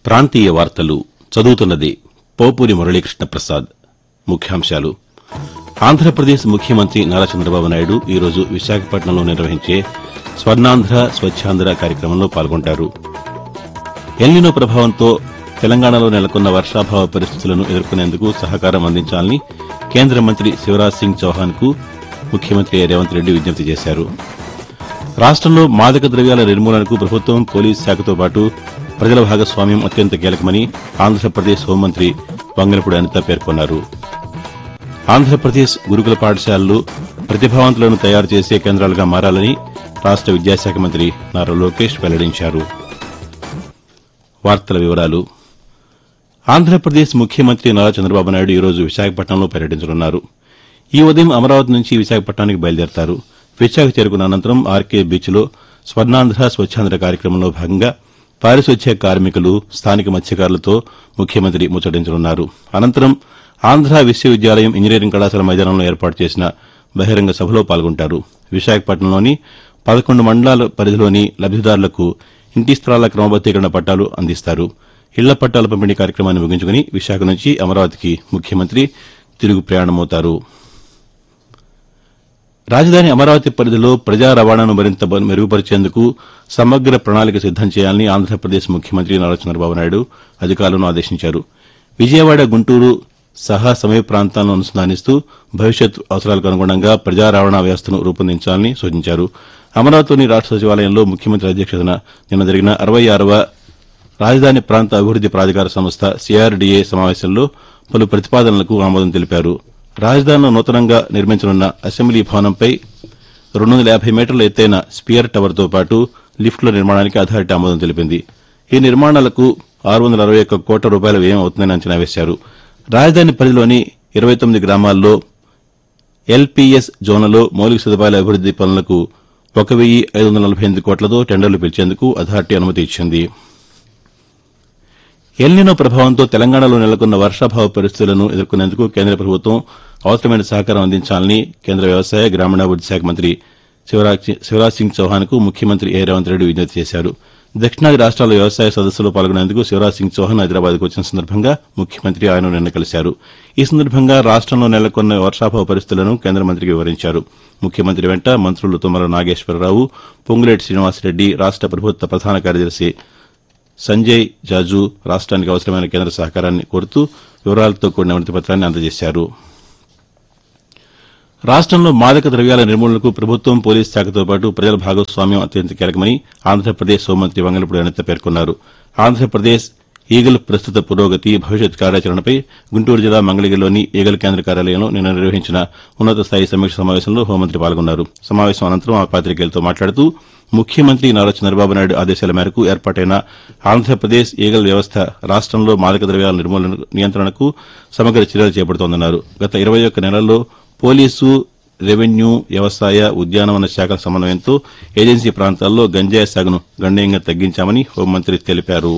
ప్రాంతీయ వార్తలు చదువుతున్నది పోపూరి మురళీకృష్ణ ప్రసాద్ ముఖ్యాంశాలు ఆంధ్రప్రదేశ్ ముఖ్యమంత్రి నారా చంద్రబాబు నాయుడు ఈరోజు విశాఖపట్నంలో నిర్వహించే స్వర్ణాంధ్ర స్వచ్ఛాంధ్ర కార్యక్రమంలో పాల్గొంటారు ఎల్నినో ప్రభావంతో తెలంగాణలో నెలకొన్న వర్షాభావ పరిస్థితులను ఎదుర్కొనేందుకు సహకారం అందించాలని కేంద్ర మంత్రి శివరాజ్ సింగ్ చౌహాన్ కు ముఖ్యమంత్రి రేవంత్ రెడ్డి విజ్ఞప్తి చేశారు రాష్టంలో మాదక ద్రవ్యాల నిర్మూలనకు ప్రభుత్వం పోలీస్ శాఖతో పాటు ప్రజల భాగస్వామ్యం అత్యంత కీలకమని ఆంధ్రప్రదేశ్ హోంమంత్రి వంగనపూడి అనిత పేర్కొన్నారు ఆంధ్రప్రదేశ్ గురుకుల పాఠశాలలు ప్రతిభావంతులను తయారు చేసే కేంద్రాలుగా మారాలని రాష్ట విద్యాశాఖ మంత్రి నారా లోకేష్ వెల్లడించారు వార్తల వివరాలు ఆంధ్రప్రదేశ్ ముఖ్యమంత్రి నారా చంద్రబాబు నాయుడు ఈరోజు విశాఖపట్నంలో పర్యటించనున్నారు ఈ ఉదయం అమరావతి నుంచి విశాఖపట్నానికి బయలుదేరతారు విశాఖ చేరుకున్న అనంతరం ఆర్కే బీచ్లో స్వర్ణాంధ్ర స్వచ్ఛాంధ్ర కార్యక్రమంలో భాగంగా పారిశుధ్య కార్మికులు స్థానిక మత్స్యకారులతో ముఖ్యమంత్రి ముచ్చటించనున్నారు అనంతరం ఆంధ్ర విశ్వవిద్యాలయం ఇంజనీరింగ్ కళాశాల మైదానంలో ఏర్పాటు చేసిన బహిరంగ సభలో పాల్గొంటారు విశాఖపట్నంలోని పదకొండు మండలాల పరిధిలోని లబ్దిదారులకు ఇంటి స్థలాల క్రమబద్దీకరణ పట్టాలు అందిస్తారు ఇళ్ల పట్టాల పంపిణీ కార్యక్రమాన్ని ముగించుకుని విశాఖ నుంచి అమరావతికి ముఖ్యమంత్రి తిరుగు ప్రయాణమవుతారు రాజధాని అమరావతి పరిధిలో ప్రజా రవాణాను మరింత బ- మెరుగుపరిచేందుకు సమగ్ర ప్రణాళిక సిద్దం చేయాలని ఆంధ్రప్రదేశ్ ముఖ్యమంత్రి నారా చంద్రబాబు నాయుడు అధికారులను ఆదేశించారు విజయవాడ గుంటూరు సహా సమీప ప్రాంతాలను అనుసంధానిస్తూ భవిష్యత్ అవసరాలకు అనుగుణంగా ప్రజా రవాణా వ్యవస్థను రూపొందించాలని సూచించారు అమరావతిలోని రాష్ట సచివాలయంలో ముఖ్యమంత్రి అధ్యక్షతన నిన్న జరిగిన అరవై ఆరవ రాజధాని ప్రాంత అభివృద్ది ప్రాధికార సంస్థ సిఆర్డీఏ సమావేశంలో పలు ప్రతిపాదనలకు ఆమోదం తెలిపారు రాజధానిలో నూతనంగా నిర్మించనున్న అసెంబ్లీ భవనంపై రెండు వందల యాభై మీటర్ల ఎత్తైన స్పియర్ టవర్తో పాటు లిఫ్టుల నిర్మాణానికి అథారిటీ ఆమోదం తెలిపింది ఈ నిర్మాణాలకు ఆరు వందల అరవై ఒక్క కోట్ల రూపాయల వ్యయం అవుతుందని అంచనా వేశారు రాజధాని పరిధిలోని ఇరవై తొమ్మిది గ్రామాల్లో ఎల్పీఎస్ జోన్లలో మౌలిక సదుపాయాల అభివృద్ది పనులకు ఒక వెయ్యి ఐదు వందల నలభై ఎనిమిది కోట్లతో టెండర్లు పిలిచేందుకు అథారిటీ అనుమతి ఇచ్చింది ఎల్నినో ప్రభావంతో తెలంగాణలో నెలకొన్న వర్షాభావ పరిస్థితులను ఎదుర్కొనేందుకు కేంద్ర ప్రభుత్వం అవసరమైన సహకారం అందించాలని కేంద్ర వ్యవసాయ గ్రామీణాభివృద్ది శాఖ మంత్రి శివరాజ్ శివరాజ్ సింగ్ చౌహాన్ కు ముఖ్యమంత్రి ఏ రేవంత్ రెడ్డి విజ్ఞప్తి చేశారు దక్షిణాది రాష్ట్రాల వ్యవసాయ సదస్సులో పాల్గొనేందుకు శివరాజ్ సింగ్ చౌహాన్ హైదరాబాద్కు వచ్చిన సందర్భంగా ముఖ్యమంత్రి ఆయన నిన్న కలిశారు ఈ సందర్భంగా రాష్టంలో నెలకొన్న వర్షాభావ పరిస్థితులను కేంద్ర మంత్రికి వివరించారు ముఖ్యమంత్రి వెంట మంత్రులు తుమ్మల నాగేశ్వరరావు పొంగులేటి శ్రీనివాసరెడ్డి రాష్ట ప్రభుత్వ ప్రధాన కార్యదర్శి సంజయ్ జాజు రాష్ట్రానికి అవసరమైన కేంద్ర సహకారాన్ని కోరుతూ వివరాలతో కూడిన వినతి పత్రాన్ని అందజేశారు రాష్టంలో మాదక ద్రవ్యాల నిర్మూలనకు ప్రభుత్వం పోలీస్ శాఖతో పాటు ప్రజల భాగస్వామ్యం అత్యంత కీలకమని ఆంధ్రప్రదేశ్ హోంమంత్రి వంగలపూడి అనిత పేర్కొన్నారు ఆంధ్రప్రదేశ్ ఈగల్ ప్రస్తుత పురోగతి భవిష్యత్ కార్యాచరణపై గుంటూరు జిల్లా మంగళగిరిలోని ఈగల్ కేంద్ర కార్యాలయంలో నిన్న నిర్వహించిన ఉన్నత స్థాయి సమీక్ష సమావేశంలో హోంమంత్రి పాల్గొన్నారు సమావేశం అనంతరం ఆ పాతికేయులతో మాట్లాడుతూ ముఖ్యమంత్రి నారా చంద్రబాబు నాయుడు ఆదేశాల మేరకు ఏర్పాటైన ఆంధ్రప్రదేశ్ ఈగల్ వ్యవస్థ రాష్టంలో మాదక ద్రవ్యాల నిర్మూలన నియంత్రణకు సమగ్ర చర్యలు చేపడుతోందన్నారు గత ఇరవై ఒక్క నెలల్లో పోలీసు రెవెన్యూ వ్యవసాయ ఉద్యానవన శాఖల సమన్వయంతో ఏజెన్సీ ప్రాంతాల్లో గంజాయి సాగును గణనీయంగా తగ్గించామని హోంమంత్రి తెలిపారు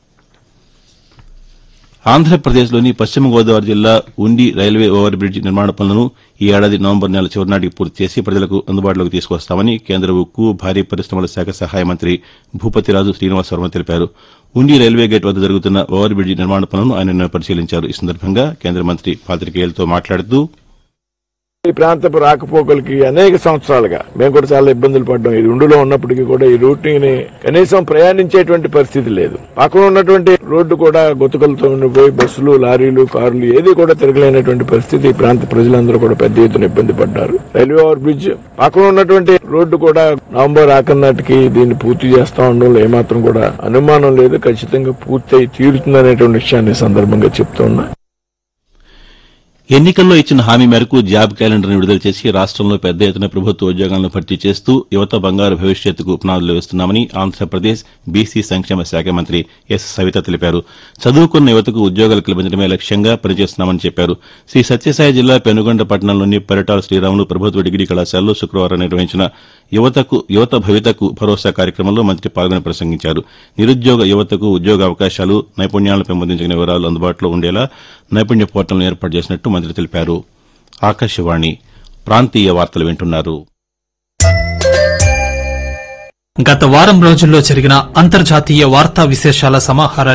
ఆంధ్రప్రదేశ్లోని పశ్చిమ గోదావరి జిల్లా ఉండి రైల్వే ఓవర్ బ్రిడ్జ్ నిర్మాణ పనులను ఈ ఏడాది నవంబర్ నెల చివరి నాటికి పూర్తి చేసి ప్రజలకు అందుబాటులోకి తీసుకొస్తామని కేంద్ర ఉక్కు భారీ పరిశ్రమల శాఖ సహాయ మంత్రి భూపతిరాజు శ్రీనివాస్ వర్మ తెలిపారు ఉండి రైల్వే గేట్ వద్ద జరుగుతున్న ఓవర్ బ్రిడ్జ్ నిర్మాణ పనులను ఆయన నిన్న పరిశీలించారు ఈ సందర్భంగా కేంద్ర మంత్రి పాతికేయులతో మాట్లాడుతూ ఈ ప్రాంతపు రాకపోకలకి అనేక సంవత్సరాలుగా మేము కూడా చాలా ఇబ్బందులు పడ్డాం ఈ రెండులో ఉన్నప్పటికీ కూడా ఈ రూట్ని కనీసం ప్రయాణించేటువంటి పరిస్థితి లేదు పక్కన ఉన్నటువంటి రోడ్డు కూడా గొతుకలతో ఉండిపోయి బస్సులు లారీలు కార్లు ఏది కూడా తిరగలేనటువంటి పరిస్థితి ఈ ప్రాంత ప్రజలందరూ కూడా పెద్ద ఎత్తున ఇబ్బంది పడ్డారు రైల్వే ఓవర్ బ్రిడ్జ్ పక్కన ఉన్నటువంటి రోడ్డు కూడా నవంబర్ ఆఖరి నాటికి దీన్ని పూర్తి చేస్తా ఉండడంలో ఏమాత్రం కూడా అనుమానం లేదు ఖచ్చితంగా పూర్తయి తీరుతుందనేటువంటి విషయాన్ని ఈ సందర్భంగా చెప్తా ఉన్నా ఎన్నికల్లో ఇచ్చిన హామీ మేరకు జాబ్ క్యాలెండర్ను విడుదల చేసి రాష్టంలో పెద్ద ఎత్తున ప్రభుత్వ ఉద్యోగాలను భర్తీ చేస్తూ యువత బంగారు భవిష్యత్తుకు పునాదులు వేస్తున్నామని ఆంధ్రప్రదేశ్ బీసీ సంక్షేమ శాఖ మంత్రి ఎస్ సవిత తెలిపారు చదువుకున్న యువతకు ఉద్యోగాలు కల్పించడమే లక్ష్యంగా పనిచేస్తున్నామని చెప్పారు శ్రీ సత్యసాయి జిల్లా పెనుగొండ పట్టణంలోని పరిటాల శ్రీరాములు ప్రభుత్వ డిగ్రీ కళాశాలలో శుక్రవారం నిర్వహించిన యువతకు యువత భవితకు భరోసా కార్యక్రమంలో మంత్రి పాల్గొని ప్రసంగించారు నిరుద్యోగ యువతకు ఉద్యోగ అవకాశాలు నైపుణ్యాలను పెంపొందించిన వివరాలు అందుబాటులో ఉండేలా నైపుణ్య పోర్టల్ను ఏర్పాటు చేసినట్టు మంత్రి తెలిపారు ఆకాశవాణి ప్రాంతీయ వార్తలు వింటున్నారు గత వారం రోజుల్లో జరిగిన అంతర్జాతీయ వార్తా విశేషాల సమాహారాన్ని